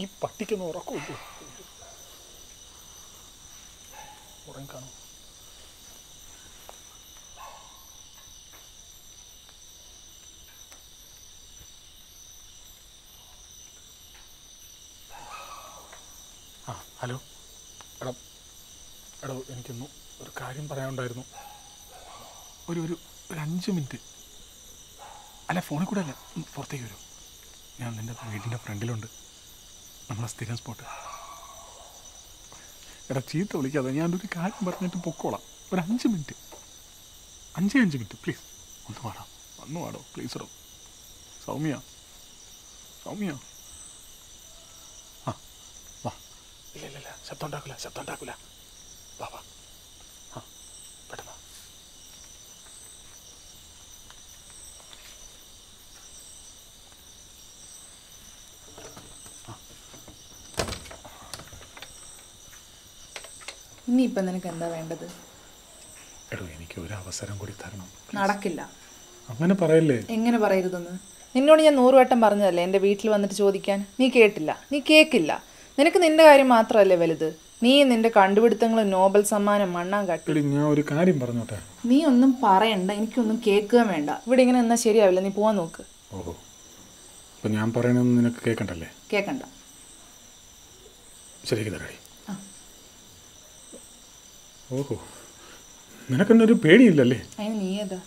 ഈ പട്ടിക്കൊന്ന് ഉറക്കമില്ല ഉറങ്ങിക്കാണോ ആ ഹലോ എടാ എടോ എനിക്കൊന്ന് ഒരു കാര്യം പറയാനുണ്ടായിരുന്നു ഒരു ഒരു ഒരു അഞ്ച് മിനിറ്റ് അല്ല ഫോണിൽ കൂടെ അല്ല ഒന്ന് പുറത്തേക്ക് വരൂ ഞാൻ നിൻ്റെ വീടിൻ്റെ ഫ്രണ്ടിലുണ്ട് നമ്മളെ സ്ഥിരം സ്പോട്ട് എടാ ചീത്ത വിളിക്കാതെ ഞാനൊരു കാര്യം പറഞ്ഞിട്ട് പൊക്കോളാം ഒരു അഞ്ച് മിനിറ്റ് അഞ്ചേ അഞ്ച് മിനിറ്റ് പ്ലീസ് ഒന്ന് വാടാ ഒന്ന് വാടോ പ്ലീസ് ഇടോ സൗമ്യ സൗമ്യ ആ വാ ഇല്ല ഇല്ല ഇല്ല ശബ്ദം ഉണ്ടാക്കില്ല ശബ്ദം ഉണ്ടാക്കില്ല വാ വാ ആ പെട്ടെന്ന് വാ. ഇനിയിപ്പം നിനക്ക് എന്താ വേണ്ടത് എടോ എനിക്ക് ഒരു അവസരം കൂടി തരണം നടക്കില്ല അങ്ങനെ പറയല്ലേ എങ്ങനെ പറയരുതെന്ന് നിന്നോട് ഞാൻ നൂറ് വട്ടം പറഞ്ഞതല്ലേ എൻ്റെ വീട്ടിൽ വന്നിട്ട് ചോദിക്കാൻ നീ കേട്ടില്ല നീ കേക്കില്ല നിനക്ക് നിന്റെ കാര്യം മാത്രമല്ലേ വലുത് നീ നിന്റെ കണ്ടുപിടുത്തങ്ങളും നോബൽ സമ്മാനം മണ്ണാൻ കാട്ടി എടി ഞാൻ ഒരു കാര്യം പറഞ്ഞോട്ടെ നീ ഒന്നും പറയണ്ട എനിക്കൊന്നും കേൾക്കുകയും വേണ്ട ഇവിടെ ഇങ്ങനെ എന്നാ ശരിയാവില്ല നീ പോവാൻ നോക്ക് ഓഹോ അപ്പം ഞാൻ പറയണതൊന്നും നിനക്ക് കേൾക്കണ്ടല്ലേ കേക്കണ്ട ശരിക്ക് തരടി ഓഹോ നിനക്കെന്നൊരു പേടിയില്ലല്ലേ അതിന് നീ ഏതാ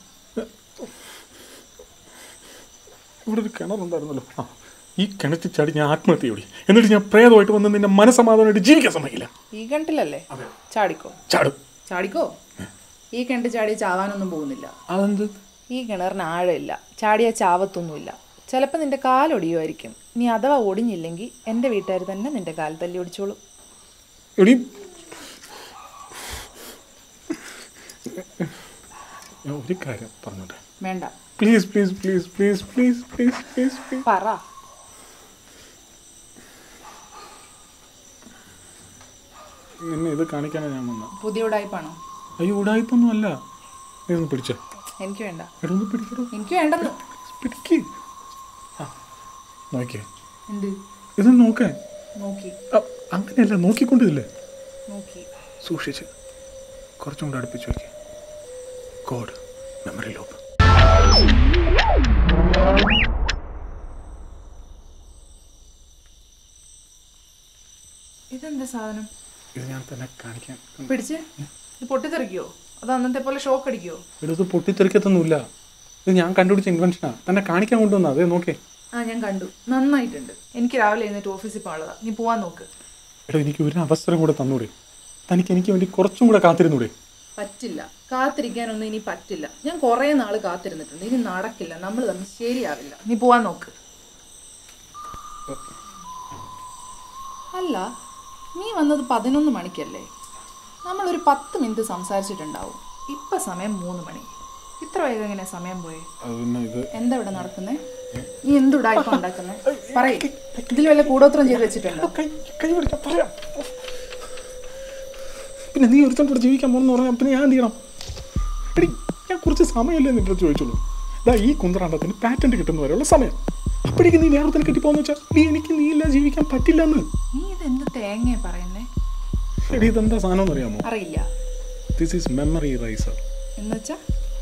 ഇവിടെ ഒരു കിണറുണ്ടായിരുന്നല്ലോ ആ ഈ കിണറ്റിൽ ചാടി ഞാൻ ആത്മഹത്യ ഓടി എന്നിട്ട് ഞാൻ പ്രേതമായിട്ട് വന്ന് നിന്നെ മനസമാധാനമായിട്ട് ജീവിക്കാൻ സമ്മതിക്കില്ല ഈ കിണറ്റിലല്ലേ ചാടിക്കോ ചാടും ചാടിക്കോ ഈ കിണറ്റ് ചാടി ചാവാനൊന്നും പോകുന്നില്ല അതെന്ത് ഈ കിണറിന് ആഴമില്ല ചാടിയ ചാവത്തൊന്നുമില്ല ചിലപ്പോൾ നിന്റെ കാലൊടിയുമായിരിക്കും നീ അഥവാ ഒടിഞ്ഞില്ലെങ്കിൽ എൻ്റെ വീട്ടുകാർ തന്നെ നിന്റെ കാൽ തല്ലി ഒടിച്ചോളും എടി ഞാൻ ഒരു കാര്യം പറഞ്ഞോട്ടെ വേണ്ട please please please please please please please please പറ നിന്നെ ഇത് കാണിക്കാനാണ് ഞാൻ വന്നത് പുതിയ ഉടായ്പാണോ അയ്യോ ഉടായിപ്പൊന്നും അല്ല നീ ഒന്ന് പിടിച്ചേ എനിക്ക് വേണ്ട എടാ ഒന്ന് പിടിക്കടോ എനിക്ക് വേണ്ടെന്ന് പിടിക്ക് ആ നോക്കിയേ എന്ത് ഇത് നോക്കേ നോക്കി ആ, അങ്ങനെയല്ല നോക്കിക്കൊണ്ടില്ലേ നോക്കി സൂക്ഷിച്ച് കുറച്ചും കൂടെ അടുപ്പിച്ച് വയ്ക്കേ കോഡ് മെമ്മറി ലോപ്പ് ഇതെന്താ സാധനം ഇത് ഞാൻ തന്നെ കാണിക്കാൻ പിടിച്ച് ഇത് പൊട്ടിത്തെറിക്കോ അത് അന്നത്തെ പോലെ ഷോക്ക് അടിക്കോ ഇത് പൊട്ടിത്തെറിക്കത്തൊന്നുമില്ല ഇത് ഞാൻ കണ്ടുപിടിച്ച ഇൻവെൻഷനാ തന്നെ കാണിക്കാൻ കൊണ്ടുവന്നാ അതേ നോക്കേ ആ ഞാൻ കണ്ടു നന്നായിട്ടുണ്ട് എനിക്ക് രാവിലെ എഴുന്നേറ്റ് ഓഫീസിൽ പോകാനുള്ളതാ നീ പോവാൻ നോക്ക് എടോ എനിക്ക് ഒരു അവസരം കൂടെ തന്നൂടെ തനിക്ക് എനിക്ക് വേണ്ടി കുറച്ചും കൂടെ കാത്തിരുന്നൂടെ പറ്റില്ല കാത്തിരിക്കാനൊന്നും ഇനി പറ്റില്ല ഞാൻ കുറേ നാൾ കാത്തിരുന്നിട്ടുണ്ട് ഇനി നടക്കില്ല നമ്മൾ തമ്മിൽ ശരിയാവില്ല നീ പോവാൻ നോക്ക് അല്ല നീ വന്നത് പതിനൊന്ന് മണിക്കല്ലേ നമ്മളൊരു പത്ത് മിനിറ്റ് സംസാരിച്ചിട്ടുണ്ടാവും ഇപ്പൊ സമയം മൂന്ന് മണി ഇത്ര വേഗം എങ്ങനെ സമയം പോയി അത് പിന്നെ ഇത് എന്താ ഇവിടെ നടക്കുന്നേ നീ എന്തുടാ ഇപ്പൊ ഉണ്ടാക്കുന്നേ പറയേ ഇതിൽ വല്ല കൂടോത്രം ചെയ്ത് വെച്ചിട്ടുണ്ടോ കൈ കൈ പിടിക്കാം പറയാം പിന്നെ നീ ഒരുത്തൻ കൂടെ ജീവിക്കാൻ പോകണമെന്ന് പറഞ്ഞാൽ പിന്നെ ഞാൻ എന്ത് ചെയ്യണം എടി ഞാൻ കുറച്ച് സമയമല്ലേ നിന്റെ അടുത്ത് ചോദിച്ചുള്ളൂ ഇതാ ഈ കുന്തറാണ്ടത്തിന് പാറ്റന്റ് കിട്ടുന്ന വരെയുള്ള സമയം അപ്പോഴേക്ക് നീ വേറെ തന്നെ കെട്ടി പോകുന്ന വെച്ചാൽ നീ എനിക്ക് നീ ഇല്ല ജീവിക്കാൻ പറ്റില്ല എന്ന് നീ ഇതെന്ത് തേങ്ങയെ പറയുന്നേ എടി ഇതെന്താ സാധനം എന്നറിയാമോ അറിയില്ല ദിസ് ഈസ് മെമ്മറി റൈസർ എന്നുവെച്ചാ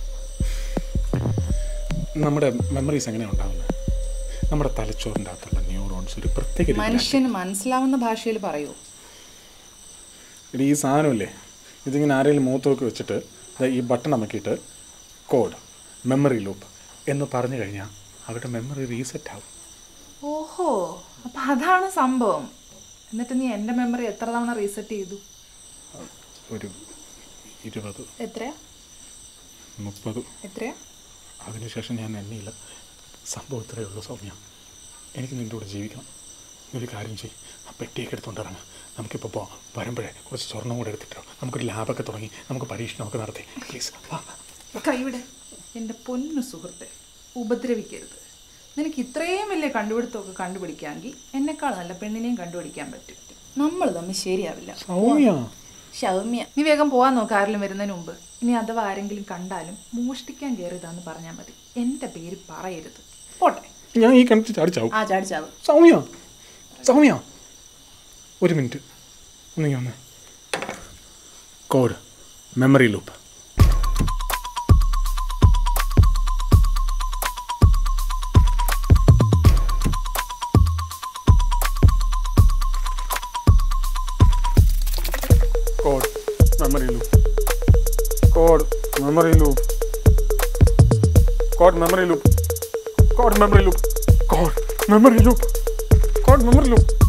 നമ്മുടെ മെമ്മറീസ് എങ്ങനെയാണ് ഉണ്ടാകുന്നത് നമ്മുടെ തലച്ചോറിൻ്റെ അകത്തുള്ള ന്യൂറോൺസ് ഒരു പ്രത്യേക രീതിയിൽ മനുഷ്യന് മനസ്സിലാവുന്ന ഭാഷയിൽ പറയൂ എടി ഈ സാധനമില്ലേ ഇതിങ്ങനെ ആരെങ്കിലും മുഖത്തൊക്കെ വെച്ചിട്ട് ദാ ഈ ബട്ടൺ അമക്കിയിട്ട് കോഡ് മെമ്മറി ലൂപ്പ് എന്ന് പറഞ്ഞു കഴിഞ്ഞാൽ അവരുടെ മെമ്മറി റീസെറ്റ് ആവും ഓഹോ അപ്പൊ അതാണ് സംഭവം എന്നിട്ട് നീ എൻ്റെ മെമ്മറി എത്ര തവണ റീസെറ്റ് ചെയ്തു ഒരു ഇരുപത് എത്രയാ മുപ്പത് എത്രയാ അതിനുശേഷം ഞാൻ എണ്ണിയില്ല സംഭവം ഇത്രയേ ഉള്ളൂ സൗമ്യ എനിക്ക് നിൻ്റെ കൂടെ ജീവിക്കണം നീ ഒരു കാര്യം ചെയ്യും ആ പെട്ടിയൊക്കെ എടുത്തുകൊണ്ട് ഇറങ്ങാം നമുക്കിപ്പോൾ പോവാം വരുമ്പോഴേ കുറച്ച് സ്വർണ്ണം കൂടെ എടുത്തിട്ടോ നമുക്കൊരു ലാബൊക്കെ തുടങ്ങി നമുക്ക് പരീക്ഷണമൊക്കെ നടത്തി പ്ലീസ് വാ കൈവിടെ എൻ്റെ പൊന്നു സുഹൃത്തെ ഉപദ്രവിക്കരുത് നിനക്ക് ഇത്രയും വലിയ കണ്ടുപിടുത്തമൊക്കെ കണ്ടുപിടിക്കാമെങ്കിൽ എന്നെക്കാൾ നല്ല പെണ്ണിനെയും കണ്ടുപിടിക്കാൻ പറ്റും നമ്മൾ തമ്മിൽ ശരിയാവില്ല സൗമ്യ ഷൗമ്യ നീ വേഗം പോവാൻ നോക്ക് ആരെങ്കിലും വരുന്നതിന് മുമ്പ് ഇനി അഥവാ ആരെങ്കിലും കണ്ടാലും മോഷ്ടിക്കാൻ കയറിയതാന്ന് പറഞ്ഞാൽ മതി എൻ്റെ പേര് പറയരുത് പോട്ടെ ഞാൻ ഈ കിണറ്റ് ചാടിച്ചാവും ആ ചാടിച്ചാവും സൗമ്യ സൗമ്യ ഒരു മിനിറ്റ് ഒന്നിങ്ങി വന്നേ code memory loop code memory loop code memory loop code memory loop code memory loop code memory loop code memory loop